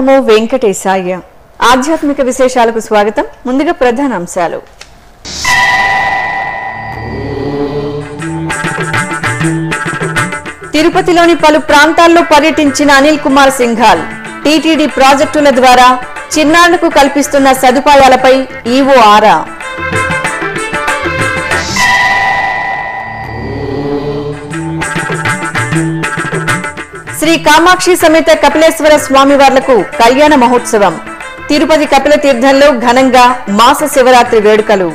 నమో వెంకటేశాయ ఆధ్యాత్మిక విశేషాలకు స్వాగతం ముందుగా ప్రధాన అంశాలు తిరుపతిలోని పలు ప్రాంతాల్లో పర్యటించిన అనిల్ కుమార్ సింఘాల్ టీటీడీ ప్రాజెక్టుల ద్వారా చిన్నారులకు కల్పిస్తున్న సదుపాయాలపై ఈవో ఆరా శ్రీ కామాక్షి సమేత కపిలేశ్వర స్వామివార్లకు కళ్యాణ మహోత్సవం తిరుపతి కపిల తీర్థంలో ఘనంగా మాస శివరాత్రి వేడుకలు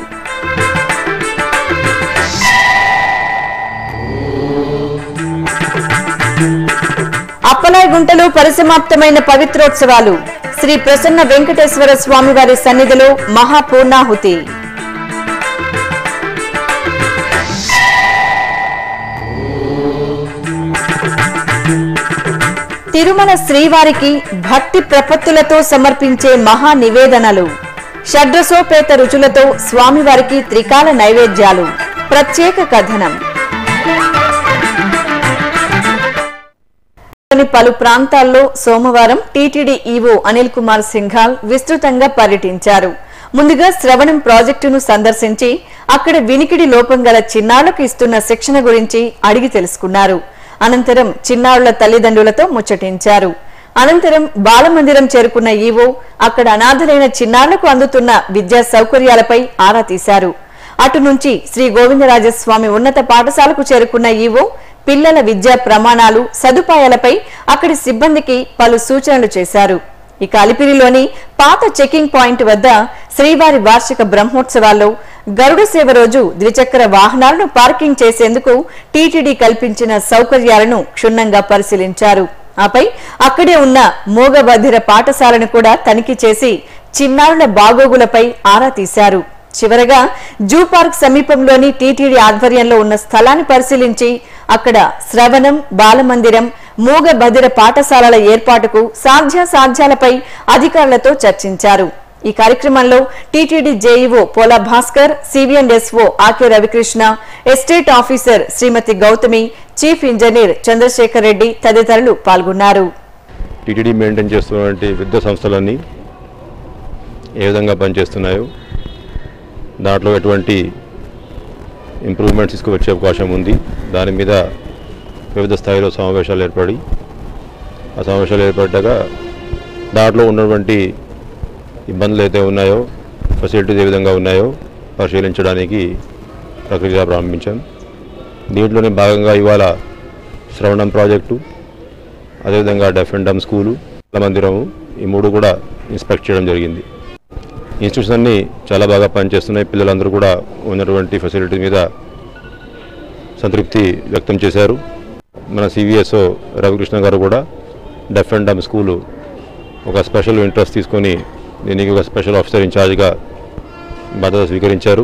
అప్పలాయ్ గుంటలో పరిసమాప్తమైన పవిత్రోత్సవాలు శ్రీ ప్రసన్న వెంకటేశ్వర స్వామివారి సన్నిధిలో మహాపూర్ణాహుతి తిరుమల శ్రీవారికి భక్తి ప్రపత్తులతో సమర్పించే మహా నివేదనలు షడ్రసోపేత రుచులతో స్వామివారికి త్రికాల నైవేద్యాలు ప్రత్యేక కథనం లోని పలు ప్రాంతాల్లో సోమవారం టీటీడీ ఈవో అనిల్ కుమార్ సింఘాల్ విస్తృతంగా పర్యటించారు ముందుగా శ్రవణం ప్రాజెక్టును సందర్శించి అక్కడ వినికిడి లోపం గల చిన్నారులకు ఇస్తున్న శిక్షణ గురించి అడిగి తెలుసుకున్నారు అనంతరం చిన్నారుల తల్లిదండ్రులతో ముచ్చటించారు అనంతరం బాలమందిరం చేరుకున్న ఈవో అక్కడ అనాథలైన చిన్నారులకు అందుతున్న విద్యా సౌకర్యాలపై ఆరా తీశారు అటు నుంచి శ్రీ గోవిందరాజస్వామి ఉన్నత పాఠశాలకు చేరుకున్న ఈవో పిల్లల విద్యా ప్రమాణాలు సదుపాయాలపై అక్కడి సిబ్బందికి పలు సూచనలు చేశారు ఇక అలిపిరిలోని పాత చెకింగ్ పాయింట్ వద్ద శ్రీవారి వార్షిక బ్రహ్మోత్సవాల్లో గరుడ సేవ రోజు ద్విచక్ర వాహనాలను పార్కింగ్ చేసేందుకు టీటీడీ కల్పించిన సౌకర్యాలను క్షుణ్ణంగా పరిశీలించారు ఆపై అక్కడే ఉన్న మూగబధిర పాఠశాలను కూడా తనిఖీ చేసి చిన్నారుల బాగోగులపై ఆరా తీశారు చివరగా జూ పార్క్ సమీపంలోని టీటీడీ ఆధ్వర్యంలో ఉన్న స్థలాన్ని పరిశీలించి అక్కడ శ్రవణం బాలమందిరం మూగ బదిర పాఠశాలల ఏర్పాటుకు సాధ్యాసాధ్యాలపై అధికారులతో చర్చించారు ఈ కార్యక్రమంలో TTD JEO Pola Bhaskar CV and SO Ake Ravikrishna estate officer Srimathi Gautami chief engineer Chandrasekhar Reddy తదితరులు పాల్గొన్నారు టీటీడీ మెయింటైన్ చేస్తున్నటువంటి విద్యా సంస్థలన్నీ ఏ విధంగా పనిచేస్తున్నాయో దాంట్లో ఎటువంటి ఇంప్రూవ్మెంట్స్ తీసుకువచ్చే అవకాశం ఉంది దాని మీద వివిధ స్థాయిలో సమావేశాలు ఏర్పడి ఆ సమావేశాలు ఏర్పడ్డాక దాంట్లో ఉన్నటువంటి ఇబ్బందులు అయితే ఉన్నాయో ఫెసిలిటీస్ ఏ విధంగా ఉన్నాయో పరిశీలించడానికి ప్రక్రియ ప్రారంభించాం దీంట్లోనే భాగంగా ఇవాళ శ్రవణం ప్రాజెక్టు అదేవిధంగా డెఫ్ అండ్ డమ్ స్కూలు మందిరము ఈ మూడు కూడా ఇన్స్పెక్ట్ చేయడం జరిగింది ఇన్స్టిట్యూట్స్ అన్నీ చాలా బాగా పనిచేస్తున్నాయి పిల్లలందరూ కూడా ఉన్నటువంటి ఫెసిలిటీ మీద సంతృప్తి వ్యక్తం చేశారు మన సివిఎస్ఓ రవికృష్ణ గారు కూడా డెఫ్ అండ్ డమ్ స్కూలు ఒక స్పెషల్ ఇంట్రెస్ట్ తీసుకొని దీనికి ఒక స్పెషల్ ఆఫీసర్ ఇన్ఛార్జ్గా బాధ్యత స్వీకరించారు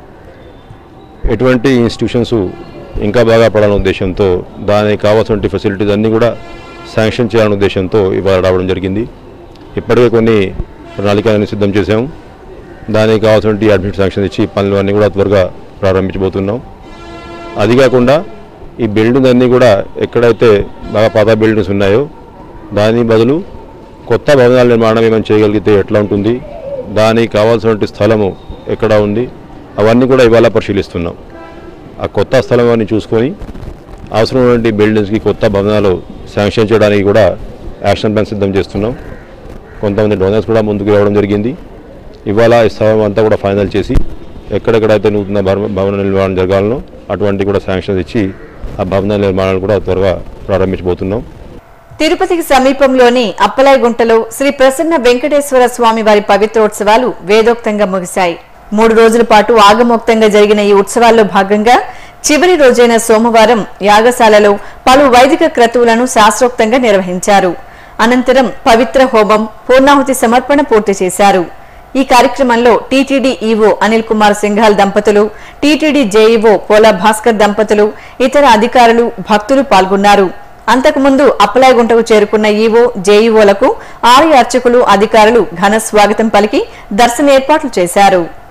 ఎటువంటి ఇన్స్టిట్యూషన్స్ ఇంకా బాగా పడాలనే ఉద్దేశంతో దానికి కావాల్సిన ఫెసిలిటీస్ అన్నీ కూడా శాంక్షన్ చేయాలనే ఉద్దేశంతో ఇవాళ రావడం జరిగింది ఇప్పటికే కొన్ని ప్రణాళికలను సిద్ధం చేశాము దానికి కావాల్సిన అడ్మిట్ శాంక్షన్ ఇచ్చి పనులు అన్నీ కూడా త్వరగా ప్రారంభించబోతున్నాం అది కాకుండా ఈ బిల్డింగ్ అన్నీ కూడా ఎక్కడైతే బాగా పాత బిల్డింగ్స్ ఉన్నాయో దాని బదులు కొత్త భవనాల నిర్మాణం ఏమైనా చేయగలిగితే ఎట్లా ఉంటుంది దానికి కావాల్సినటువంటి స్థలము ఎక్కడ ఉంది అవన్నీ కూడా ఇవాళ పరిశీలిస్తున్నాం ఆ కొత్త స్థలం అన్ని చూసుకొని అవసరమైనటువంటి బిల్డింగ్స్కి కొత్త భవనాలు శాంక్షన్ చేయడానికి కూడా యాక్షన్ ప్లాన్ సిద్ధం చేస్తున్నాం కొంతమంది డోనర్స్ కూడా ముందుకు రావడం జరిగింది ఇవాళ ఈ స్థలం అంతా కూడా ఫైనల్ చేసి ఎక్కడెక్కడైతే నూతన భవ- భవన నిర్మాణం జరగాలనో అటువంటి కూడా శాంక్షన్స్ ఇచ్చి ఆ భవన నిర్మాణాలు కూడా త్వరగా ప్రారంభించబోతున్నాం తిరుపతికి సమీపంలోని అప్పలాయగుంటలో శ్రీ ప్రసన్న వెంకటేశ్వర స్వామి వారి పవిత్రోత్సవాలు వేదోక్తంగా ముగిశాయి మూడు రోజుల పాటు ఆగమోక్తంగా జరిగిన ఈ ఉత్సవాల్లో భాగంగా చివరి రోజైన సోమవారం యాగశాలలో పలు వైదిక క్రతువులను శాస్త్రోక్తంగా నిర్వహించారు అనంతరం పవిత్ర హోమం పూర్ణాహుతి సమర్పణ పూర్తి చేశారు ఈ కార్యక్రమంలో టీటీడీ ఈవో అనిల్ కుమార్ సింఘాల్ దంపతులు టీటీడీ జేఈఓ పోలా భాస్కర్ దంపతులు ఇతర అధికారులు భక్తులు పాల్గొన్నారు అంతకుముందు అప్పలాయగుంటకు చేరుకున్న ఈవో జేఈఓలకు ఆలయ అర్చకులు అధికారులు ఘన స్వాగతం పలికి దర్శన ఏర్పాట్లు చేశారు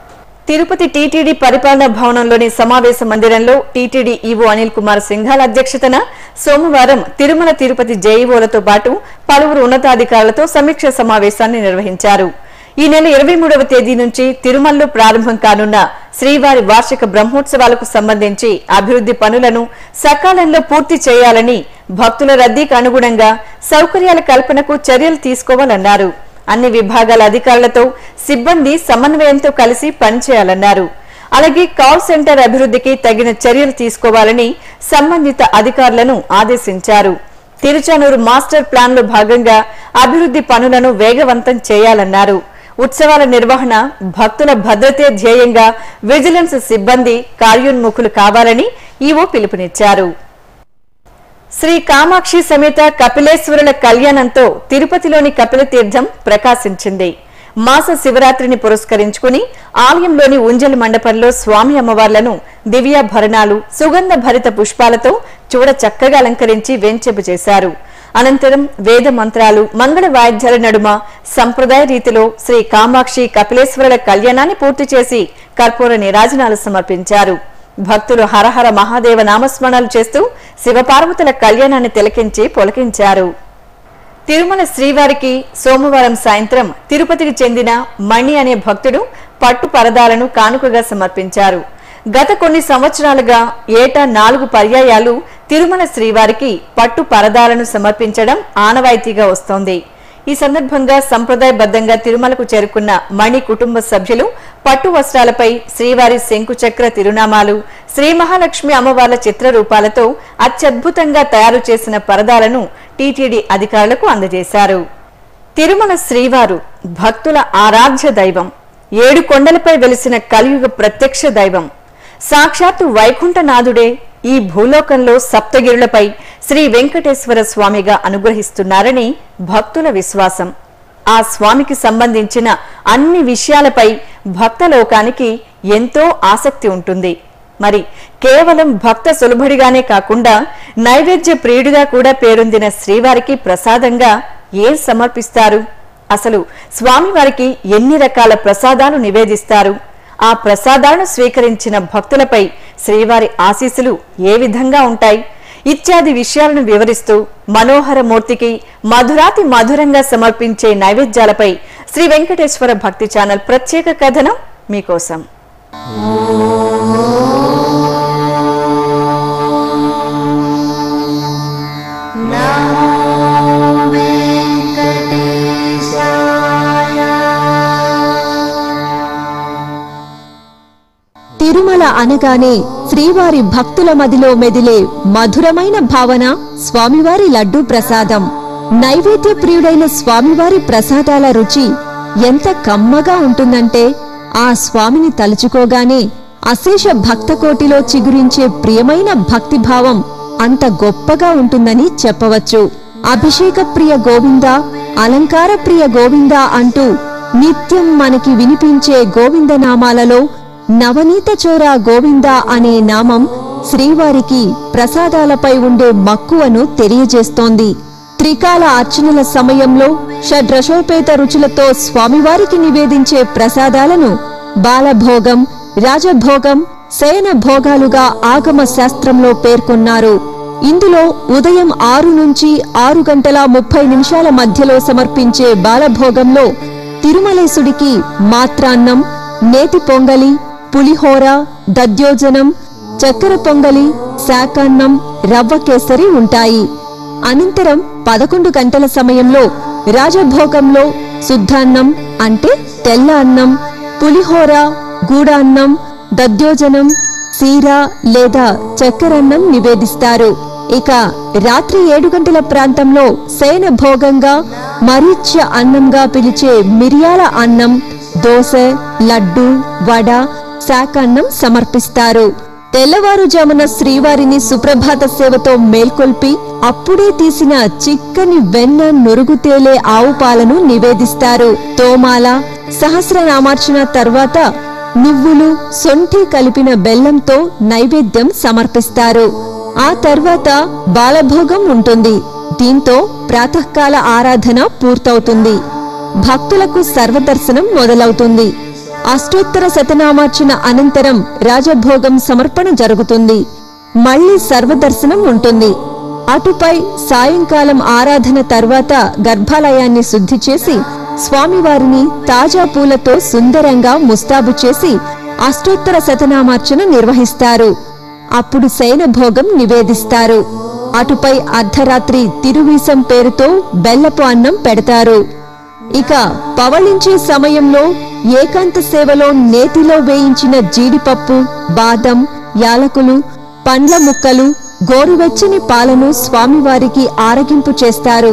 తిరుపతి టీటీడీ పరిపాలనా భవనంలోని సమావేశ మందిరంలో టీటీడీ ఈవో అనిల్ కుమార్ సింఘాల్ అధ్యక్షతన సోమవారం తిరుమల తిరుపతి జేఈఓలతో పాటు పలువురు ఉన్నతాధికారులతో సమీక్ష సమావేశాన్ని నిర్వహించారు ఈ నెల ఇరవై మూడవ తేదీ నుంచి తిరుమలలో ప్రారంభం కానున్న శ్రీవారి వార్షిక బ్రహ్మోత్సవాలకు సంబంధించి అభివృద్ధి పనులను సకాలంలో పూర్తి చేయాలని భక్తుల రద్దీకి అనుగుణంగా సౌకర్యాల కల్పనకు చర్యలు తీసుకోవాలన్నారు అన్ని విభాగాల అధికారులతో సిబ్బంది సమన్వయంతో కలిసి పనిచేయాలన్నారు అలాగే కాల్ సెంటర్ అభివృద్ధికి తగిన చర్యలు తీసుకోవాలని సంబంధిత అధికారులను ఆదేశించారు తిరుచానూరు మాస్టర్ ప్లాన్ లో భాగంగా అభివృద్ధి పనులను వేగవంతం చేయాలన్నారు ఉత్సవాల నిర్వహణ భక్తుల భద్రతే ధ్యేయంగా విజిలెన్స్ సిబ్బంది కార్యోన్ముఖులు కావాలని ఈవో పిలుపునిచ్చారు శ్రీ కామాక్షి సమేత కపిలేశ్వరుల కళ్యాణంతో తిరుపతిలోని కపిల తీర్థం ప్రకాశించింది మాస శివరాత్రిని పురస్కరించుకుని ఆలయంలోని ఉంజలి మండపంలో స్వామి అమ్మవార్లను దివ్యాభరణాలు సుగంధ భరిత పుష్పాలతో చూడ చక్కగా అలంకరించి వెంచెపు చేశారు అనంతరం వేద మంత్రాలు మంగళ వాయిద్యాల నడుమ సంప్రదాయ రీతిలో శ్రీ కామాక్షి కపిలేశ్వరుల కళ్యాణాన్ని పూర్తి చేసి కర్పూర నీరాజనాలు సమర్పించారు భక్తులు హరహర మహాదేవ నామస్మరణలు చేస్తూ శివపార్వతుల కళ్యాణాన్ని తిలకించి పొలకించారు తిరుమల శ్రీవారికి సోమవారం సాయంత్రం తిరుపతికి చెందిన మణి అనే భక్తుడు పట్టు పరదాలను కానుకగా సమర్పించారు గత కొన్ని సంవత్సరాలుగా ఏటా నాలుగు పర్యాయాలు తిరుమల శ్రీవారికి పట్టు పరదాలను సమర్పించడం ఆనవాయితీగా వస్తోంది ఈ సందర్భంగా సంప్రదాయబద్ధంగా తిరుమలకు చేరుకున్న మణి కుటుంబ సభ్యులు పట్టు వస్త్రాలపై శ్రీవారి శంకుచక్ర తిరునామాలు శ్రీ మహాలక్ష్మి అమ్మవార్ల చిత్ర రూపాలతో అత్యద్భుతంగా తయారు చేసిన పరదాలను టీటీడీ అధికారులకు అందజేశారు తిరుమల శ్రీవారు భక్తుల ఆరాధ్య దైవం ఏడు కొండలపై వెలిసిన కలియుగ ప్రత్యక్ష దైవం సాక్షాత్తు వైకుంఠనాథుడే ఈ భూలోకంలో సప్తగిరులపై శ్రీ వెంకటేశ్వర స్వామిగా అనుగ్రహిస్తున్నారని భక్తుల విశ్వాసం ఆ స్వామికి సంబంధించిన అన్ని విషయాలపై భక్తలోకానికి ఎంతో ఆసక్తి ఉంటుంది మరి కేవలం భక్త సులభుడిగానే కాకుండా నైవేద్య ప్రియుడిగా కూడా పేరొందిన శ్రీవారికి ప్రసాదంగా ఏం సమర్పిస్తారు అసలు స్వామివారికి ఎన్ని రకాల ప్రసాదాలు నివేదిస్తారు ఆ ప్రసాదాలను స్వీకరించిన భక్తులపై శ్రీవారి ఆశీస్సులు ఏ విధంగా ఉంటాయి ఇత్యాది విషయాలను వివరిస్తూ మనోహర మూర్తికి మధురాతి మధురంగా సమర్పించే నైవేద్యాలపై శ్రీ వెంకటేశ్వర భక్తి ఛానల్ ప్రత్యేక కథనం మీకోసం తిరుమల అనగానే శ్రీవారి భక్తుల మదిలో మెదిలే మధురమైన భావన స్వామివారి లడ్డూ ప్రసాదం నైవేద్య ప్రియుడైన స్వామివారి ప్రసాదాల రుచి ఎంత కమ్మగా ఉంటుందంటే ఆ స్వామిని తలుచుకోగానే అశేష భక్త కోటిలో చిగురించే ప్రియమైన భక్తిభావం అంత గొప్పగా ఉంటుందని చెప్పవచ్చు అభిషేక ప్రియ గోవింద అలంకార ప్రియ గోవింద అంటూ నిత్యం మనకి వినిపించే గోవింద నామాలలో నవనీత చోర గోవింద అనే నామం శ్రీవారికి ప్రసాదాలపై ఉండే మక్కువను తెలియజేస్తోంది త్రికాల అర్చనల సమయంలో షడ్రశోపేత రుచులతో స్వామివారికి నివేదించే ప్రసాదాలను బాలభోగం రాజభోగం శయన భోగాలుగా ఆగమ శాస్త్రంలో పేర్కొన్నారు ఇందులో ఉదయం ఆరు నుంచి ఆరు గంటల ముప్పై నిమిషాల మధ్యలో సమర్పించే బాలభోగంలో తిరుమలేశుడికి మాత్రాన్నం నేతి పొంగలి పులిహోర దద్యోజనం చక్కెర పొంగలి శాకాన్నం రవ్వ కేసరి ఉంటాయి అనంతరం పదకొండు గంటల సమయంలో రాజభోగంలో శుద్ధాన్నం అంటే తెల్ల అన్నం పులిహోర గూడాన్నం దద్యోజనం సీర లేదా చక్కెరన్నం నివేదిస్తారు ఇక రాత్రి ఏడు గంటల ప్రాంతంలో శయన భోగంగా మరీచ్య అన్నంగా పిలిచే మిరియాల అన్నం దోశ లడ్డు వడ శాకాన్నం సమర్పిస్తారు తెల్లవారుజామున శ్రీవారిని సుప్రభాత సేవతో మేల్కొల్పి అప్పుడే తీసిన చిక్కని వెన్న నురుగు తేలే ఆవు పాలను నివేదిస్తారు తోమాల సహస్రనామార్చన తర్వాత నువ్వులు సొంఠి కలిపిన బెల్లంతో నైవేద్యం సమర్పిస్తారు ఆ తర్వాత బాలభోగం ఉంటుంది దీంతో ప్రాతకాల ఆరాధన పూర్తవుతుంది భక్తులకు సర్వదర్శనం మొదలవుతుంది అష్టోత్తర శతనామార్చన అనంతరం రాజభోగం సమర్పణ జరుగుతుంది మళ్లీ సర్వదర్శనం ఉంటుంది అటుపై సాయంకాలం ఆరాధన తర్వాత గర్భాలయాన్ని శుద్ధి చేసి స్వామివారిని తాజా పూలతో సుందరంగా ముస్తాబు చేసి అష్టోత్తర శతనామార్చన నిర్వహిస్తారు అప్పుడు శయన భోగం నివేదిస్తారు అటుపై అర్ధరాత్రి తిరువీసం పేరుతో బెల్లపు అన్నం పెడతారు ఇక పవళించే సమయంలో ఏకాంత సేవలో నేతిలో వేయించిన జీడిపప్పు బాదం యాలకులు పండ్ల ముక్కలు గోరువెచ్చని పాలను స్వామివారికి ఆరగింపు చేస్తారు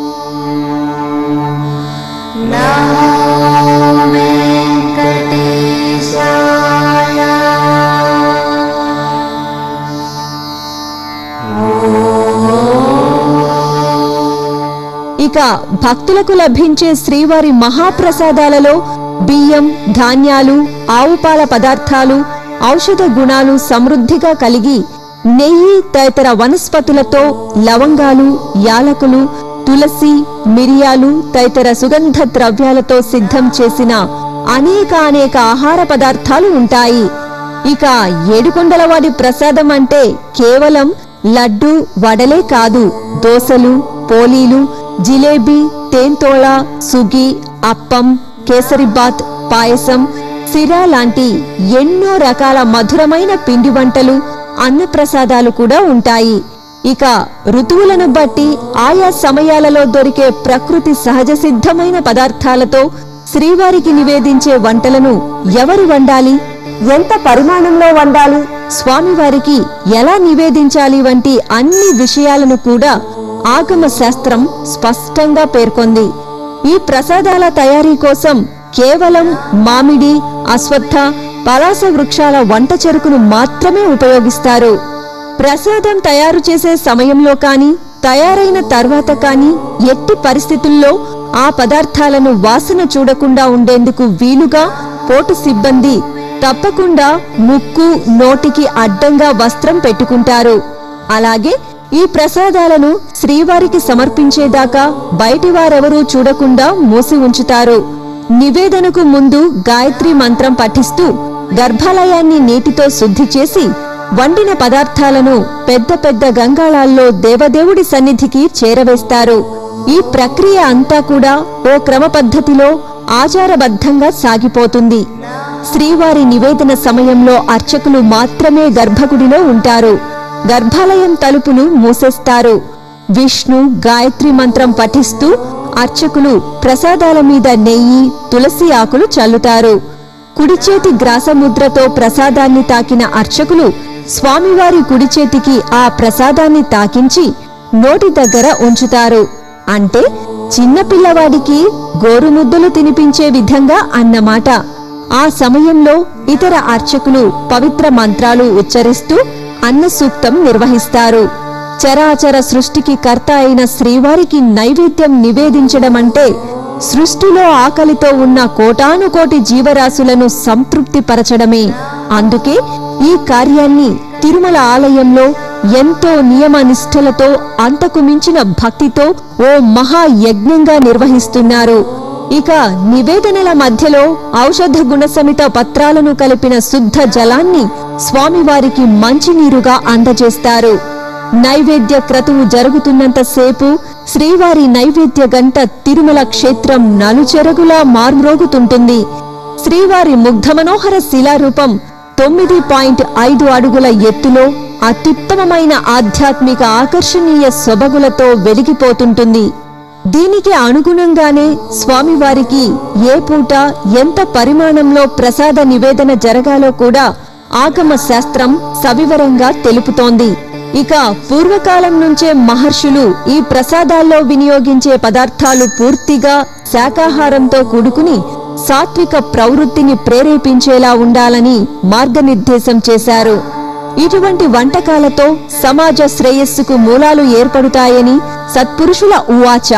ఇక భక్తులకు లభించే శ్రీవారి మహాప్రసాదాలలో బియ్యం ధాన్యాలు ఆవుపాల పదార్థాలు ఔషధ గుణాలు సమృద్ధిగా కలిగి నెయ్యి తదితర వనస్పతులతో లవంగాలు యాలకులు తులసి మిరియాలు తదితర సుగంధ ద్రవ్యాలతో సిద్ధం చేసిన అనేక అనేక ఆహార పదార్థాలు ఉంటాయి ఇక ఏడుకొండలవాడి ప్రసాదం అంటే కేవలం లడ్డు వడలే కాదు దోసలు పోలీలు జిలేబీ తేంతోళ సుగి అప్పం కేసరిబాత్ పాయసం సిరా లాంటి ఎన్నో రకాల మధురమైన పిండి వంటలు అన్నప్రసాదాలు కూడా ఉంటాయి ఇక ఋతువులను బట్టి ఆయా సమయాలలో దొరికే ప్రకృతి సహజ సిద్ధమైన పదార్థాలతో శ్రీవారికి నివేదించే వంటలను ఎవరు వండాలి ఎంత పరిమాణంలో వండాలి స్వామివారికి ఎలా నివేదించాలి వంటి అన్ని విషయాలను కూడా ఆగమ శాస్త్రం స్పష్టంగా పేర్కొంది ఈ ప్రసాదాల తయారీ కోసం కేవలం మామిడి అశ్వత్థ పలాస వృక్షాల వంట చెరుకును మాత్రమే ఉపయోగిస్తారు ప్రసాదం తయారు చేసే సమయంలో కాని తయారైన తర్వాత కాని ఎట్టి పరిస్థితుల్లో ఆ పదార్థాలను వాసన చూడకుండా ఉండేందుకు వీలుగా పోటు సిబ్బంది తప్పకుండా ముక్కు నోటికి అడ్డంగా వస్త్రం పెట్టుకుంటారు అలాగే ఈ ప్రసాదాలను శ్రీవారికి సమర్పించేదాకా బయటి వారెవరూ చూడకుండా మూసి ఉంచుతారు నివేదనకు ముందు గాయత్రి మంత్రం పఠిస్తూ గర్భాలయాన్ని నీటితో శుద్ధి చేసి వండిన పదార్థాలను పెద్ద పెద్ద గంగాళాల్లో దేవదేవుడి సన్నిధికి చేరవేస్తారు ఈ ప్రక్రియ అంతా కూడా ఓ క్రమ పద్ధతిలో ఆచారబద్ధంగా సాగిపోతుంది శ్రీవారి నివేదన సమయంలో అర్చకులు మాత్రమే గర్భగుడిలో ఉంటారు గర్భాలయం తలుపులు మూసేస్తారు విష్ణు గాయత్రి మంత్రం పఠిస్తూ అర్చకులు ప్రసాదాల మీద నెయ్యి తులసి ఆకులు చల్లుతారు కుడి చేతి గ్రాసముద్రతో ప్రసాదాన్ని తాకిన అర్చకులు స్వామివారి కుడి చేతికి ఆ ప్రసాదాన్ని తాకించి నోటి దగ్గర ఉంచుతారు అంటే చిన్న పిల్లవాడికి గోరుముద్దలు తినిపించే విధంగా అన్నమాట ఆ సమయంలో ఇతర అర్చకులు పవిత్ర మంత్రాలు ఉచ్చరిస్తూ అన్న సూక్తం నిర్వహిస్తారు చరాచర సృష్టికి కర్త అయిన శ్రీవారికి నైవేద్యం నివేదించడమంటే సృష్టిలో ఆకలితో ఉన్న కోటానుకోటి జీవరాశులను సంతృప్తిపరచడమే అందుకే ఈ కార్యాన్ని తిరుమల ఆలయంలో ఎంతో నియమ నిష్ఠలతో అంతకు మించిన భక్తితో ఓ మహా యజ్ఞంగా నిర్వహిస్తున్నారు ఇక నివేదనల మధ్యలో ఔషధ గుణసమిత పత్రాలను కలిపిన శుద్ధ జలాన్ని స్వామివారికి మంచినీరుగా అందజేస్తారు నైవేద్య క్రతువు జరుగుతున్నంతసేపు శ్రీవారి నైవేద్య గంట తిరుమల క్షేత్రం నలుచెరగులా మార్మ్రోగుతుంటుంది శ్రీవారి ముగ్ధమనోహర శిలారూపం తొమ్మిది పాయింట్ ఐదు అడుగుల ఎత్తులో అత్యుత్తమమైన ఆధ్యాత్మిక ఆకర్షణీయ సొబగులతో వెలిగిపోతుంటుంది దీనికి అనుగుణంగానే స్వామివారికి ఏ పూట ఎంత పరిమాణంలో ప్రసాద నివేదన జరగాలో కూడా ఆగమ శాస్త్రం సవివరంగా తెలుపుతోంది ఇక పూర్వకాలం నుంచే మహర్షులు ఈ ప్రసాదాల్లో వినియోగించే పదార్థాలు పూర్తిగా శాకాహారంతో కూడుకుని సాత్విక ప్రవృత్తిని ప్రేరేపించేలా ఉండాలని మార్గనిర్దేశం చేశారు ఇటువంటి వంటకాలతో సమాజ శ్రేయస్సుకు మూలాలు ఏర్పడుతాయని సత్పురుషుల ఉవాచ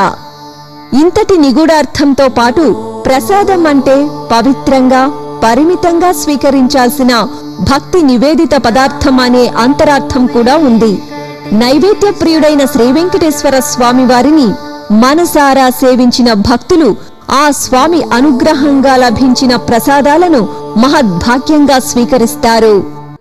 ఇంతటి నిగూఢార్థంతో పాటు ప్రసాదం అంటే పవిత్రంగా పరిమితంగా స్వీకరించాల్సిన భక్తి నివేదిత పదార్థం అనే అంతరార్థం కూడా ఉంది నైవేద్య ప్రియుడైన శ్రీ వెంకటేశ్వర స్వామి వారిని మనసారా సేవించిన భక్తులు ఆ స్వామి అనుగ్రహంగా లభించిన ప్రసాదాలను మహద్భాగ్యంగా స్వీకరిస్తారు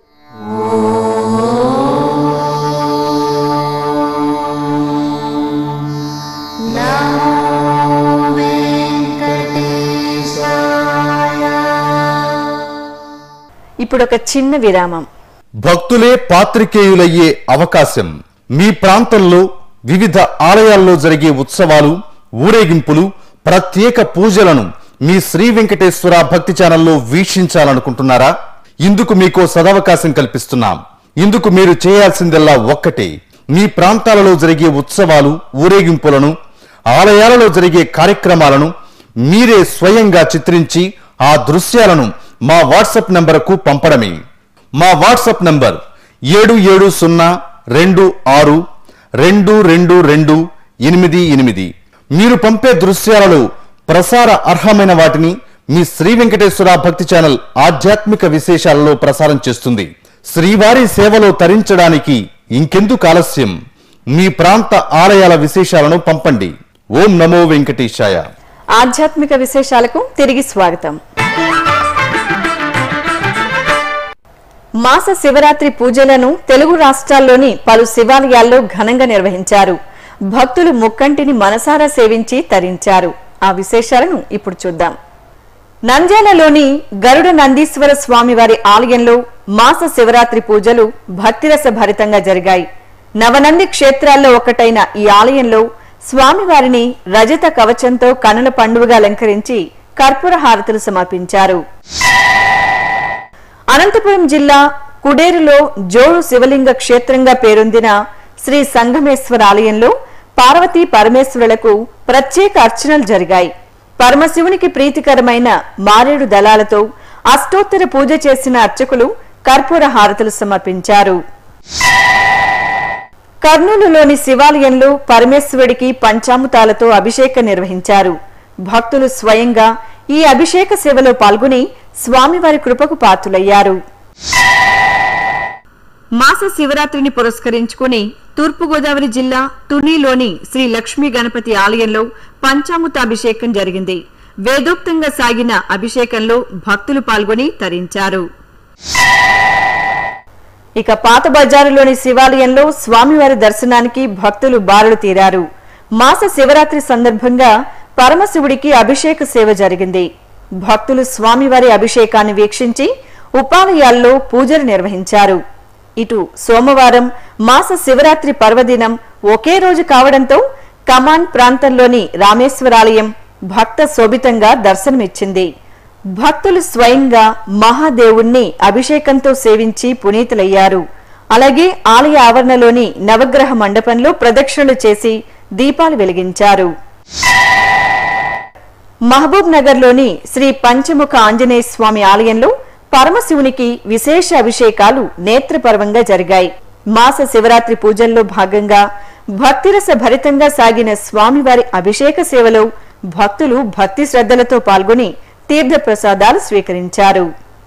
ఇప్పుడు ఒక చిన్న విరామం భక్తులే పాత్రికేయులయ్యే అవకాశం మీ ప్రాంతంలో వివిధ ఆలయాల్లో జరిగే ఉత్సవాలు ఊరేగింపులు ప్రత్యేక పూజలను మీ శ్రీ వెంకటేశ్వర భక్తి ఛానల్లో వీక్షించాలనుకుంటున్నారా ఇందుకు మీకో సదవకాశం కల్పిస్తున్నాం ఇందుకు మీరు చేయాల్సిందల్లా ఒక్కటే మీ ప్రాంతాలలో జరిగే ఉత్సవాలు ఊరేగింపులను ఆలయాలలో జరిగే కార్యక్రమాలను మీరే స్వయంగా చిత్రించి ఆ దృశ్యాలను మా వాట్సాప్ నంబరుకు పంపడమే మా వాట్సాప్ నంబర్ ఏడు ఏడు సున్నా రెండు ఆరు రెండు రెండు రెండు ఎనిమిది ఎనిమిది మీరు పంపే దృశ్యాలలో ప్రసార అర్హమైన వాటిని మీ శ్రీ వెంకటేశ్వర భక్తి ఛానల్ ఆధ్యాత్మిక విశేషాలలో ప్రసారం చేస్తుంది శ్రీవారి సేవలో తరించడానికి ఇంకెందుకు ఆలస్యం మీ ప్రాంత ఆలయాల విశేషాలను పంపండి ఓం నమో వెంకటేశాయ ఆధ్యాత్మిక విశేషాలకు తిరిగి స్వాగతం మాస శివరాత్రి పూజలను తెలుగు రాష్ట్రాల్లోని పలు శివాలయాల్లో ఘనంగా నిర్వహించారు భక్తులు ముక్కంటిని మనసారా సేవించి తరించారు ఆ విశేషాలను ఇప్పుడు చూద్దాం నంద్యాలలోని గరుడ నందీశ్వర స్వామివారి ఆలయంలో మాస శివరాత్రి పూజలు భక్తిరస భరితంగా జరిగాయి నవనంది క్షేత్రాల్లో ఒకటైన ఈ ఆలయంలో స్వామివారిని రజత కవచంతో కనుల పండుగగా అలంకరించి కర్పూర హారతులు సమర్పించారు అనంతపురం జిల్లా కుడేరులో జోడు శివలింగ క్షేత్రంగా పేరొందిన శ్రీ సంగమేశ్వర ఆలయంలో పార్వతీ పరమేశ్వరులకు ప్రత్యేక అర్చనలు జరిగాయి పరమశివునికి ప్రీతికరమైన మారేడు దళాలతో అష్టోత్తర పూజ చేసిన అర్చకులు కర్పూర హారతులు సమర్పించారు కర్నూలులోని శివాలయంలో పరమేశ్వరుడికి పంచామృతాలతో అభిషేకం నిర్వహించారు భక్తులు స్వయంగా ఈ అభిషేక సేవలో పాల్గొని స్వామివారి కృపకు పాత్రులయ్యారు మాస శివరాత్రిని పురస్కరించుకుని తూర్పుగోదావరి జిల్లా తునిలోని శ్రీ లక్ష్మీ గణపతి ఆలయంలో పంచామృతాభిషేకం జరిగింది వేదోక్తంగా సాగిన అభిషేకంలో భక్తులు పాల్గొని తరించారు ఇక పాత బజారులోని శివాలయంలో స్వామివారి దర్శనానికి భక్తులు బారులు తీరారు మాస శివరాత్రి సందర్భంగా పరమశివుడికి అభిషేక సేవ జరిగింది భక్తులు స్వామివారి అభిషేకాన్ని వీక్షించి ఉపాలయాల్లో పూజలు నిర్వహించారు ఇటు సోమవారం మాస శివరాత్రి పర్వదినం ఒకే రోజు కావడంతో కమాన్ ప్రాంతంలోని రామేశ్వరాలయం భక్త శోభితంగా దర్శనమిచ్చింది భక్తులు స్వయంగా మహాదేవుణ్ణి అభిషేకంతో సేవించి పునీతులయ్యారు అలాగే ఆలయ ఆవరణలోని నవగ్రహ మండపంలో ప్రదక్షిణలు చేసి దీపాలు వెలిగించారు మహబూబ్ నగర్లోని శ్రీ పంచముఖ ఆంజనేయ స్వామి ఆలయంలో పరమశివునికి విశేష అభిషేకాలు నేత్రపర్వంగా జరిగాయి మాస శివరాత్రి పూజల్లో భాగంగా భక్తిరస భరితంగా సాగిన స్వామివారి అభిషేక సేవలో భక్తులు భక్తి శ్రద్ధలతో పాల్గొని తీర్థ ప్రసాదాలు స్వీకరించారు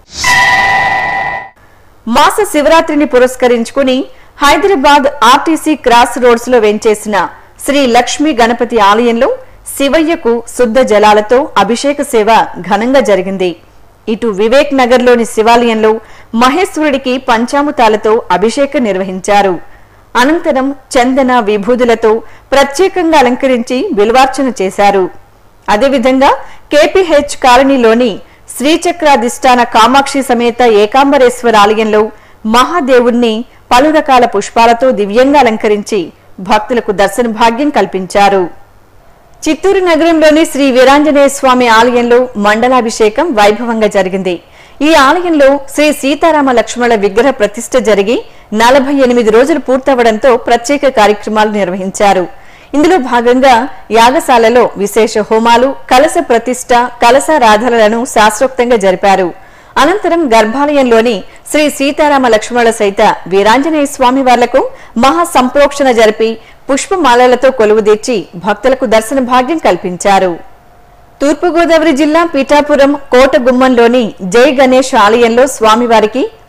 మాస శివరాత్రిని పురస్కరించుకుని హైదరాబాద్ ఆర్టీసీ క్రాస్ రోడ్స్ లో వెంచేసిన శ్రీ లక్ష్మీ గణపతి ఆలయంలో శివయ్యకు శుద్ధ జలాలతో అభిషేక సేవ ఘనంగా జరిగింది ఇటు వివేక్ నగర్ లోని శివాలయంలో మహేశ్వరుడికి పంచామృతాలతో అభిషేకం నిర్వహించారు అనంతరం చందన విభూదులతో ప్రత్యేకంగా అలంకరించి బిల్వార్చన చేశారు అదేవిధంగా కేపీహెచ్ కాలనీలోని శ్రీచక్రాధిష్టాన కామాక్షి సమేత ఏకాంబరేశ్వర ఆలయంలో మహాదేవుణ్ణి పలు రకాల పుష్పాలతో దివ్యంగా అలంకరించి భక్తులకు దర్శన భాగ్యం కల్పించారు చిత్తూరు నగరంలోని శ్రీ వీరాంజనేయ స్వామి ఆలయంలో మండలాభిషేకం వైభవంగా జరిగింది ఈ ఆలయంలో శ్రీ సీతారామ లక్ష్మణుల విగ్రహ ప్రతిష్ఠ జరిగి నలభై ఎనిమిది రోజులు పూర్తవడంతో ప్రత్యేక కార్యక్రమాలు నిర్వహించారు ఇందులో భాగంగా యాగశాలలో విశేష హోమాలు కలశ ప్రతిష్ఠ కలశారాధనలను శాస్త్రోక్తంగా జరిపారు అనంతరం గర్భాలయంలోని శ్రీ సీతారామ లక్ష్మణుల సైత వీరాంజనేయ స్వామి వార్లకు మహా సంప్రోక్షణ జరిపి పుష్పమాలలతో కొలువుదీర్చి భక్తులకు దర్శన భాగ్యం కల్పించారు తూర్పుగోదావరి జిల్లా పీఠాపురం కోట గుమ్మంలోని జై గణేష్ ఆలయంలో స్వామివారికి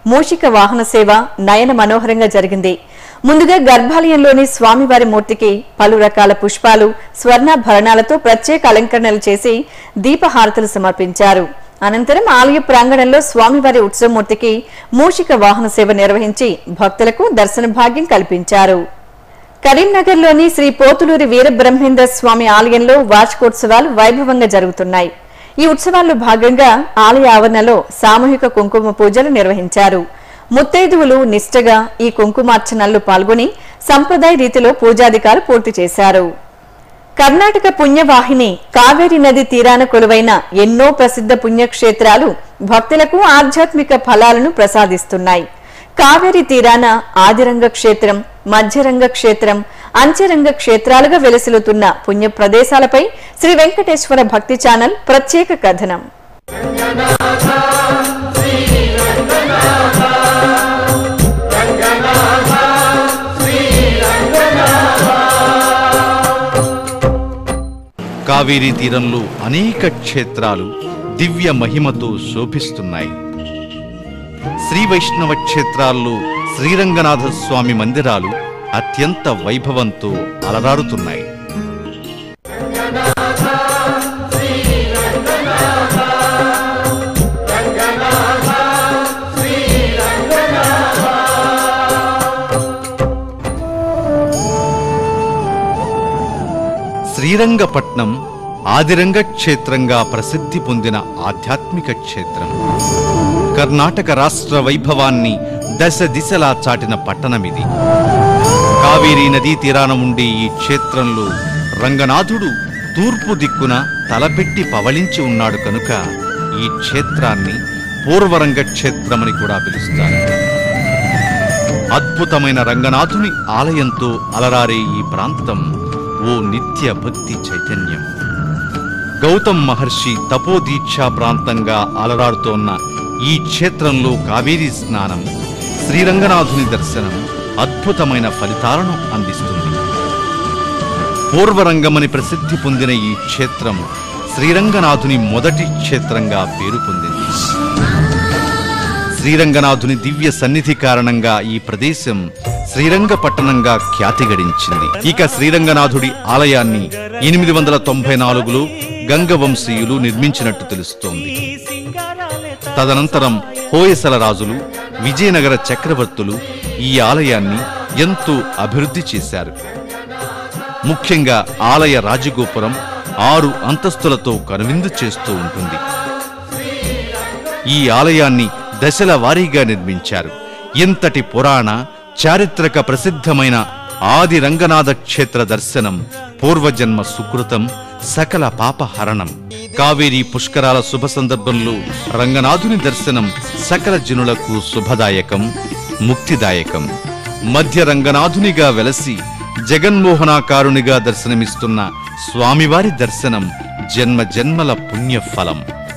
మూషిక వాహన సేవ నయన మనోహరంగా జరిగింది ముందుగా గర్భాలయంలోని స్వామివారి మూర్తికి పలు రకాల పుష్పాలు స్వర్ణాభరణాలతో ప్రత్యేక అలంకరణలు చేసి దీపహారతులు సమర్పించారు అనంతరం ఆలయ ప్రాంగణంలో స్వామివారి ఉత్సవమూర్తికి మూషిక వాహన సేవ నిర్వహించి భక్తులకు దర్శన భాగ్యం కల్పించారు కరీంనగర్లోని శ్రీ పోతులూరి వీరబ్రహ్మేంద్ర స్వామి ఆలయంలో వార్షికోత్సవాలు వైభవంగా జరుగుతున్నాయి ఈ ఉత్సవాల్లో భాగంగా ఆలయ ఆవరణలో సామూహిక కుంకుమ పూజలు నిర్వహించారు ముత్తైదువులు నిష్ఠగా ఈ కుంకుమార్చనల్లో పాల్గొని సంప్రదాయ రీతిలో పూజాధికాలు పూర్తి చేశారు కర్ణాటక పుణ్యవాహిని కావేరి నది తీరాన కొలువైన ఎన్నో ప్రసిద్ధ పుణ్యక్షేత్రాలు భక్తులకు ఆధ్యాత్మిక ఫలాలను ప్రసాదిస్తున్నాయి కావేరి తీరాన ఆదిరంగ క్షేత్రం మధ్యరంగ క్షేత్రం అంచెరంగ క్షేత్రాలుగా వెలసిల్లుతున్న పుణ్య ప్రదేశాలపై శ్రీ వెంకటేశ్వర భక్తి ఛానల్ ప్రత్యేక కథనం కావేరీ తీరంలో అనేక క్షేత్రాలు దివ్య మహిమతో శోభిస్తున్నాయి శ్రీ వైష్ణవ క్షేత్రాల్లో శ్రీరంగనాథ స్వామి మందిరాలు అత్యంత వైభవంతో అలరారుతున్నాయి శ్రీరంగపట్నం ఆదిరంగ క్షేత్రంగా ప్రసిద్ధి పొందిన ఆధ్యాత్మిక క్షేత్రం కర్ణాటక రాష్ట్ర వైభవాన్ని దశ దిశలా చాటిన పట్టణమిది కావేరీ నదీ తీరాన ఉండే ఈ క్షేత్రంలో రంగనాథుడు తూర్పు దిక్కున తలపెట్టి పవళించి ఉన్నాడు కనుక ఈ క్షేత్రాన్ని పూర్వరంగ క్షేత్రమని కూడా పిలుస్తారు అద్భుతమైన రంగనాథుని ఆలయంతో అలరారే ఈ ప్రాంతం ఓ నిత్య భక్తి చైతన్యం గౌతమ్ మహర్షి తపోదీక్షా ప్రాంతంగా అలరాడుతోన్న ఈ క్షేత్రంలో కావేరీ స్నానం శ్రీరంగనాథుని దర్శనం అద్భుతమైన ఫలితాలను అందిస్తుంది పూర్వరంగమని ప్రసిద్ధి పొందిన ఈ క్షేత్రం శ్రీరంగనాథుని మొదటి క్షేత్రంగా పేరు పొందింది శ్రీరంగనాథుని దివ్య సన్నిధి కారణంగా ఈ ప్రదేశం శ్రీరంగ పట్టణంగా ఖ్యాతి గడించింది ఇక శ్రీరంగనాథుడి ఆలయాన్ని ఎనిమిది వందల తొంభై నాలుగులో గంగవంశీయులు నిర్మించినట్టు తెలుస్తోంది తదనంతరం హోయసల రాజులు విజయనగర చక్రవర్తులు ఈ ఆలయాన్ని ఎంతో అభివృద్ధి చేశారు ముఖ్యంగా ఆలయ రాజగోపురం ఆరు అంతస్తులతో కనువిందు చేస్తూ ఉంటుంది ఈ ఆలయాన్ని దశల వారీగా నిర్మించారు ఇంతటి పురాణ చారిత్రక ప్రసిద్ధమైన ఆది రంగనాథ క్షేత్ర దర్శనం పూర్వజన్మ సుకృతం సకల పాపహరణం కావేరీ పుష్కరాల శుభ సందర్భంలో రంగనాథుని దర్శనం సకల జనులకు శుభదాయకం ముక్తిదాయకం మధ్య రంగనాథునిగా వెలసి జగన్మోహనాకారునిగా దర్శనమిస్తున్న స్వామివారి దర్శనం జన్మ జన్మల పుణ్యఫలం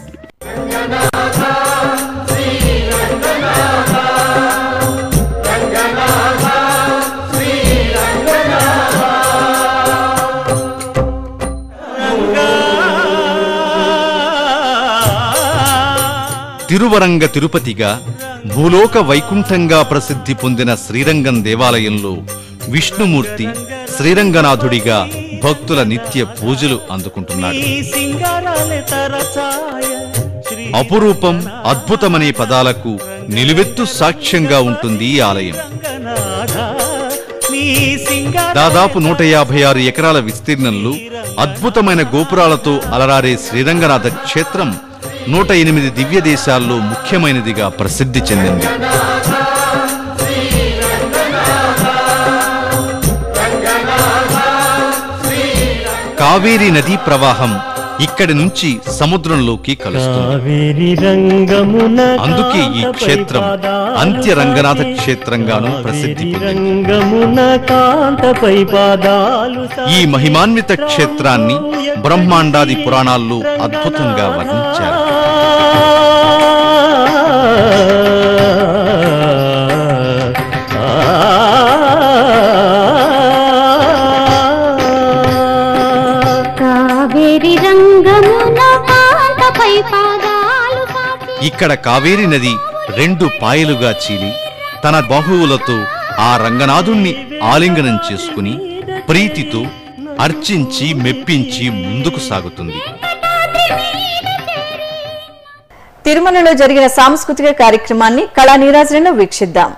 తిరువరంగ తిరుపతిగా భూలోక వైకుంఠంగా ప్రసిద్ధి పొందిన శ్రీరంగం దేవాలయంలో విష్ణుమూర్తి శ్రీరంగనాథుడిగా భక్తుల నిత్య పూజలు అందుకుంటున్నాడు అపురూపం అద్భుతమనే పదాలకు నిలువెత్తు సాక్ష్యంగా ఉంటుంది ఈ ఆలయం దాదాపు నూట యాభై ఆరు ఎకరాల విస్తీర్ణంలో అద్భుతమైన గోపురాలతో అలరారే శ్రీరంగనాథ క్షేత్రం నూట ఎనిమిది దివ్య దేశాల్లో ముఖ్యమైనదిగా ప్రసిద్ధి చెందింది కావేరీ నదీ ప్రవాహం ఇక్కడి నుంచి సముద్రంలోకి కలుస్తుంది కావేరి రంగమున అందుకే ఈ క్షేత్రం అంత్య రంగనాథ క్షేత్రంగాను ప్రసిద్ధి పొందింది రంగమున కాంతపై పాదాలు ఈ మహిమాన్విత క్షేత్రాన్ని బ్రహ్మాండాది పురాణాల్లో అద్భుతంగా వర్ణించారు కావేరి రంగమున కాంతపై పాదాలు సాచి ఇక్కడ కావేరీ నది రెండు పాయలుగా చీలి తన బాహువులతో ఆ రంగనాథుణ్ణి ఆలింగనం చేసుకుని ప్రీతితో అర్చించి మెప్పించి ముందుకు సాగుతుంది తిరుమలలో జరిగిన సాంస్కృతిక కార్యక్రమాన్ని కళా నీరాజనంలో వీక్షిద్దాం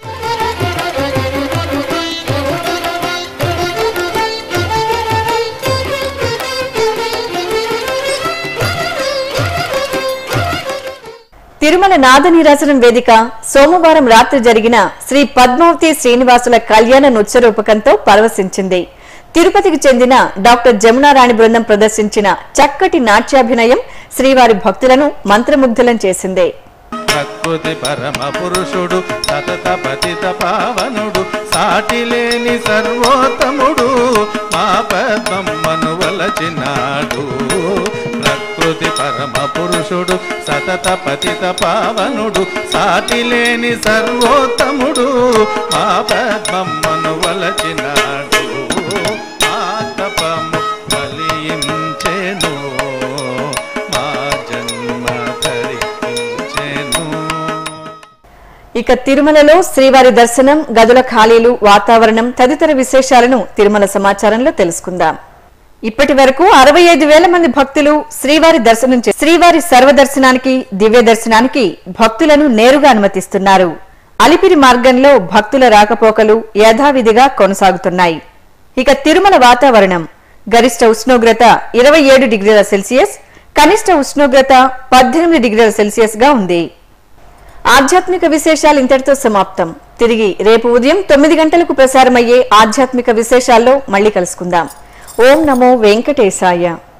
తిరుమల నాద నీరాజనం వేదిక సోమవారం రాత్రి జరిగిన శ్రీ పద్మావతి శ్రీనివాసుల కళ్యాణ నృత్యరూపకంతో పరవశించింది తిరుపతికి చెందిన డాక్టర్ జమునారాణి బృందం ప్రదర్శించిన చక్కటి నాట్యాభినయం శ్రీవారి భక్తులను మంత్రముగ్ధులం చేసింది ప్రకృతి పరమ పురుషుడు సతత పతిత పావనుడు సాటిలేని సర్వోత్తముడు మా పద్మమ్మను వలచినాడు ప్రకృతి పరమ పురుషుడు సతత పతిత పావనుడు సాటిలేని సర్వోత్తముడు మా పద్మమ్మను వలచినాడు మా తపము ఫలించెను మా జన్మ ధరించెను ఇక తిరుమలలో శ్రీవారి దర్శనం గదుల ఖాళీలు వాతావరణం తదితర విశేషాలను తిరుమల సమాచారంలో తెలుసుకుందాం ఇప్పటి వరకు అరవై ఐదు వేల మంది భక్తులు శ్రీవారి దర్శనం చే- శ్రీవారి సర్వదర్శనానికి దివ్య దర్శనానికి భక్తులను నేరుగా అనుమతిస్తున్నారు అలిపిరి మార్గంలో భక్తుల రాకపోకలు యథావిధిగా కొనసాగుతున్నాయి ఇక తిరుమల వాతావరణం గరిష్ట ఉష్ణోగ్రత ఇరవై ఏడు డిగ్రీల సెల్సియస్ కనిష్ట ఉష్ణోగ్రత పద్దెనిమిది డిగ్రీల సెల్సియస్ గా ఉంది ఆధ్యాత్మిక విశేషాలు ఇంతటితో సమాప్తం తిరిగి రేపు ఉదయం తొమ్మిది గంటలకు ప్రసారమయ్యే ఆధ్యాత్మిక విశేషాల్లో మళ్ళీ కలుసుకుందాం ఓం నమో వెంకటేశాయ